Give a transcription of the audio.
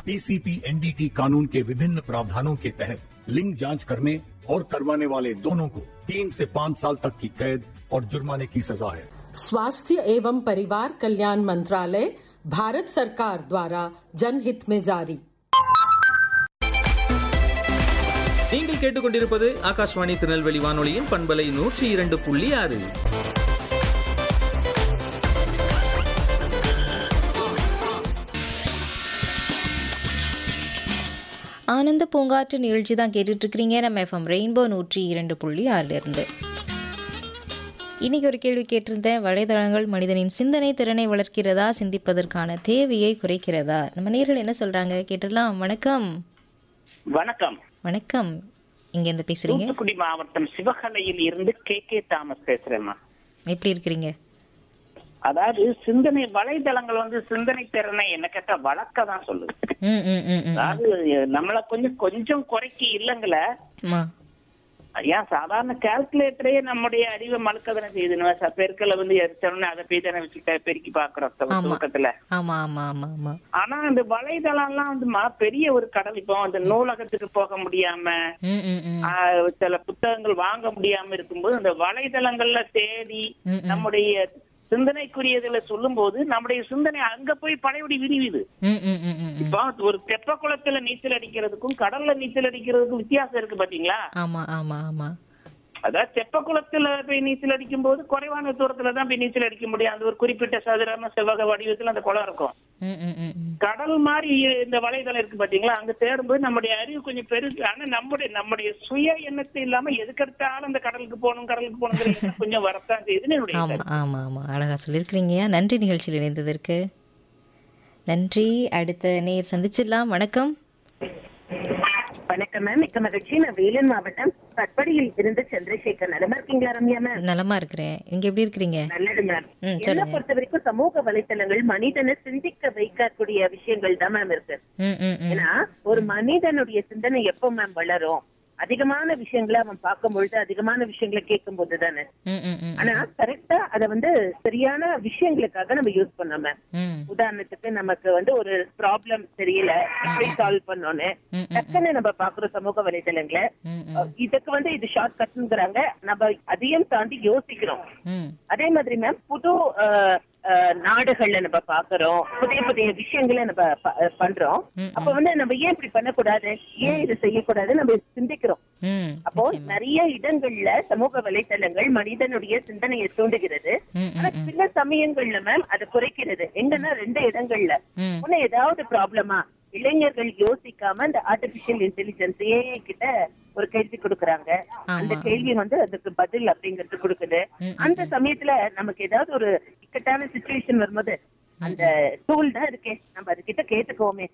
PCP NDT कानून के विभिन्न प्रावधानों के तहत लिंग जांच करने और करवाने वाले दोनों को तीन से पाँच साल तक की कैद और जुर्माने की सजा है स्वास्थ्य एवं परिवार कल्याण मंत्रालय भारत सरकार द्वारा जनहित में जारी நீங்கள் கேட்டுக்கொண்டிருப்பது ஆகாஷ்வாணி திருநெல்வேலி வானொலியின் பண்பலை நூற்றி இரண்டு புள்ளி ஆறு ஆனந்த பூங்காற்று நிகழ்ச்சி தான் கேட்டுட்டு இருக்கிறீங்க நம்ம எஃப்எம் ரெயின்போ நூற்றி இரண்டு புள்ளி ஆறுல இருந்து இன்னைக்கு ஒரு கேள்வி கேட்டிருந்தேன் வலைதளங்கள் மனிதனின் சிந்தனை திறனை வளர்க்கிறதா சிந்திப்பதற்கான தேவையை குறைக்கிறதா நம்ம நேர்கள் என்ன சொல்றாங்க கேட்டுடலாம் வணக்கம் வணக்கம் வணக்கம் இங்க இருந்து பேசுறீங்க தூத்துக்குடி மாவட்டம் சிவகலையில் இருந்து கே கே தாமஸ் பேசுறேம்மா எப்படி இருக்கிறீங்க அதாவது சிந்தனை வலைதளங்கள் வந்து சிந்தனை திறனை என்ன கேட்டா வளர்க்க தான் சொல்லுது ம் ம் ம் ம் அதாவது நம்மள கொஞ்சம் கொஞ்சம் குறைக்க இல்லைங்கள ஆமா ஏன் சாதாரண கால்குலேட்டரே நம்முடைய அறிவை மழுக்க தானே செய்யுது பெருக்கல வந்து எரிச்சோம்னு அதை போய் தானே வச்சுக்கிட்ட பெருக்கி பாக்குறோம் ஆமா. துவக்கத்துல ஆமா ஆமா ஆமா ஆமா ஆனா அந்த வலைதளம் எல்லாம் வந்து மா- பெரிய ஒரு கடல் இப்போ அந்த நூலகத்துக்கு போக முடியாம ம் ம் ம் ஆஹ் சில புத்தகங்கள் வாங்க முடியாம இருக்கும்போது அந்த வலைதளங்கள்ல தேடி ம், ம். நம்முடைய சிந்தனைக்குரியதுல சொல்லும்போது நம்முடைய சிந்தனை அங்க போய் பழையபடி விரிவுது ம் ம் ம் ம் ம். இப்போ ஒரு தெப்ப குளத்துல நீச்சல் அடிக்கிறதுக்கும் கடல்ல நீச்சல் அடிக்கிறதுக்கும் வித்தியாசம் இருக்கு பாத்தீங்களா ஆமா ஆமா ஆமா அதாவது தெப்ப குளத்துல போய் நீச்சல் அடிக்கும் போது குறைவான தூரத்துல தான் போய் நீச்சல் அடிக்க முடியும் அந்த ஒரு குறிப்பிட்ட சதுரம செவ்வக வடிவத்துல அந்த குளம் இருக்கும் ம் ம் ம் ம் கடல் மாதிரி இந்த வலைதளம் இருக்கு பாத்தீங்களா அங்க தேடும்போது நம்முடைய அறிவு கொஞ்சம் பெருசு ஆனா நம்முடைய நம்முடைய சுய எண்ணத்தை இல்லாம எதுக்கெடுத்தாலும் அந்த கடலுக்கு போகணும் கடலுக்கு போகணுங்கிற எண்ணம் கொஞ்சம் வரத்தான் செய்யுதுன்னு என்னுடைய ஆமா கருத்து. ஆமா ஆமா அழகா சொல்லியிருக்கிறீங்க நன்றி நிகழ்ச்சியில் இணைந்ததற்கு நன்றி அடுத்த நேர் சந்திச்சிடலாம் வணக்கம் வணக்கம் மேம் மிக்க மகிழ்ச்சி நான் வேலூர் மாவட்டம் பட்படியில் இருந்து சந்திரசேகர் நலமா இருக்கீங்களா ரம்யா மேம் நலமா இருக்கிறேன் இங்க எப்படி இருக்கிறீங்க நல்லது மேம் ம், என்ன சொல்லுங்க. பொறுத்த வரைக்கும் சமூக வலைத்தளங்கள் மனிதனை சிந்திக்க வைக்கக்கூடிய விஷயங்கள் தான் மேம் இருக்கு ம் ம் ம் ஏன்னா ஒரு மனிதனுடைய சிந்தனை எப்போ மேம் வளரும் அதிகமான விஷயங்களை அவன் பார்க்கும் பொழுது அதிகமான விஷயங்களை கேட்கும் போது தானே ம் ம் ம் ஆனா கரெக்டா அத வந்து சரியான விஷயங்களுக்காக நம்ம யூஸ் பண்ணோம் மேம் ம் உதாரணத்துக்கு நமக்கு வந்து ஒரு ப்ராப்ளம் தெரியல எப்படி சால்வ் பண்ணோன்னு ம், ம். டக்குன்னு நம்ம பாக்குறோம் சமூக வலைதளங்களை ம் ம் அஹ் இதுக்கு வந்து இது ஷார்ட் கட்ங்கிறாங்க நம்ம அதையும் தாண்டி யோசிக்கிறோம் ம் அதே மாதிரி மேம் புது அஹ், அஹ், நாடுகள்ல நம்ம பாக்குறோம் புதிய புதிய விஷயங்களை நம்ம ப- அஹ் பண்றோம் ம், அப்ப வந்து நம்ம ஏன் இப்படி பண்ணக்கூடாது ஏன் இது செய்யக்கூடாது நம்ம சிந்திக்கிறோம் ம் அப்போ நிச்சயமா. நிறைய இடங்கள்ல சமூக வலைத்தளங்கள் மனிதனுடைய சிந்தனையை தூண்டுகிறது ம் ஆனா ம் ம் சில சமயங்கள்ல மேம் அது குறைக்கிறது எங்கன்னா ரெண்டு இடங்கள்ல ம் முன்ன ஏதாவது ப்ராப்ளமா இளைஞர்கள் யோசிக்காம இந்த ஆர்டிபிஷியல் இன்டெலிஜென்ஸ் ஏஐ கிட்ட ஒரு கேள்வி கொடுக்கறாங்க அந்த ஆமா. கேள்வி வந்து அதுக்கு பதில் அப்படிங்கறது கொடுக்குது ம், ம், அந்த சமயத்துல நமக்கு ஏதாவது ஒரு இக்கட்டான சுச்சுவேஷன் வரும்போது அந்த டூல் தான் இருக்கே நம்ம அது கிட்ட கேட்டுக்கோமே